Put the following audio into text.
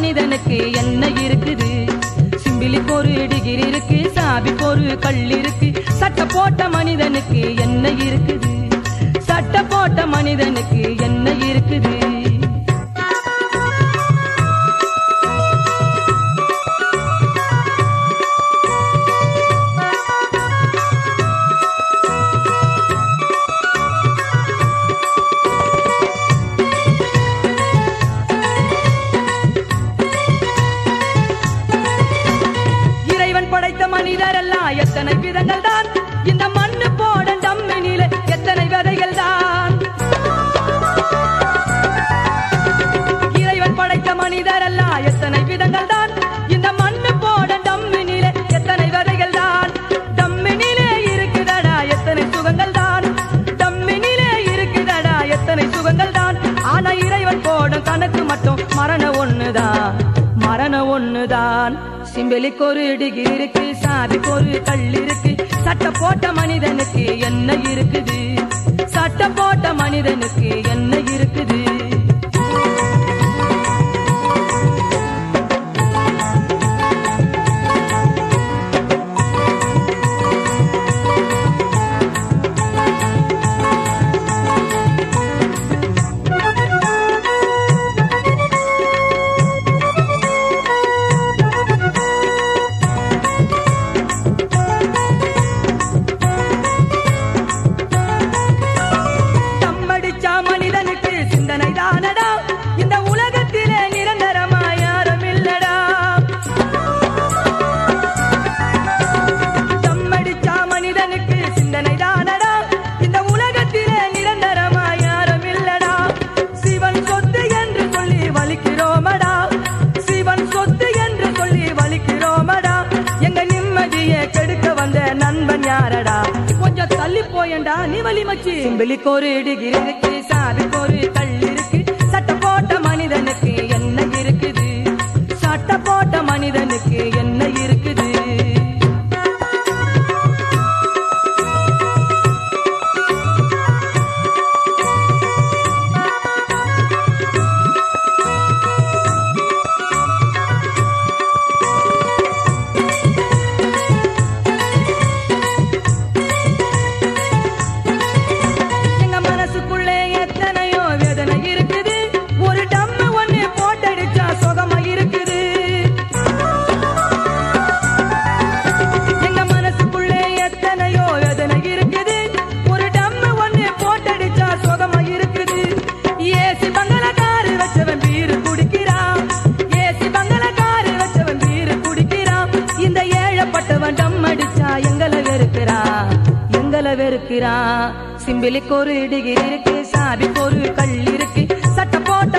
மனிதனுக்கு என்ன இருக்குது சிம்பிளிக்கு ஒரு டிகிரி இருக்கு சாபிக்கு ஒரு கல் இருக்கு சட்டை போட்ட மனிதனுக்கு என்ன இருக்குது சட்டை போட்ட மனிதனுக்கு என்ன இருக்குது இறைவன் படைத்த மனிதர் எல்லாம் எத்தனை விதங்கள் தான் இந்த மண்ணு போட டம்மினில எத்தனை விதைகள் தான் இறைவன் படைத்த மனிதர் எல்லாம் எத்தனை விதங்கள் தான் இந்த மண்ணு போட டம்மினில எத்தனை விதைகள் தான் டம்மினிலே இருக்குதடா எத்தனை சுகங்கள் தான் டம்மினிலே இருக்குதடா எத்தனை சுகங்கள் தான் ஆனா இறைவன் போடும் கணக்கு மட்டும் மரணம் ஒண்ணுதான் மரணம் ஒண்ணுதான் சிம்பிளிக்கு ஒரு டிகிரி இருக்கு சாதிக்கு ஒரு கல் இருக்கு சட்டை போட்ட மனிதனுக்கு என்ன இருக்குது சட்டை போட்ட மனிதனுக்கு என்ன இருக்குது தம்மடிச்சா மனிதனுக்கு சிந்தனை தானடா இந்த உலகத்திலே நிரந்தரமா யாரும் இல்லடா தம்மடிச்சா மனிதனுக்கு சிந்தனை தானடா இந்த உலகத்திலே நிரந்தரமா யாரும் இல்லடா சிவன் சொத்து என்று சொல்லி வலிக்கிறோமடா சிவன் சொத்து என்று சொல்லி வலிக்கிறோமடா எங்க நிம்மதியை கெடுக்க வந்த நண்பன் யாரடா கொஞ்சம் தள்ளி போயண்டா நீ வலி மச்சி சிம்பிளிக்கு ஒரு டிகிரி இருக்கு சாதிக்கு ஒரு கல் இருக்கு சட்டை போட்ட மனிதனுக்கு என்ன இருக்குது சட்டை போட்ட மனிதனுக்கு என்ன இருக்குது எங்க மனசுக்குள்ளே எத்தனையோ வேதனை இருக்குது ஒரு டம்மு ஒண்ணு போட்டடிச்சா சுகமா இருக்குது எங்க மனசுக்குள்ளே எத்தனையோ வேதனை இருக்குது ஒரு டம்மு ஒண்ணு போட்டடிச்சா சுகமா இருக்குது ஏசி பங்களக்காரு வச்சவன் பீரு குடிக்கிறான் ஏசி பங்களக்காரு வச்சவன் பீரு குடிக்கிறான் இந்த ஏழப்பட்டவன் டம் அடிச்சா எங்களை வெறுக்கிறான் எங்களை வெறுக்கிறான் சிம்பிளிக்கு ஒரு டிகிரி இருக்கு சாதிக்கு ஒரு கல் இருக்கு சட்டை போட்ட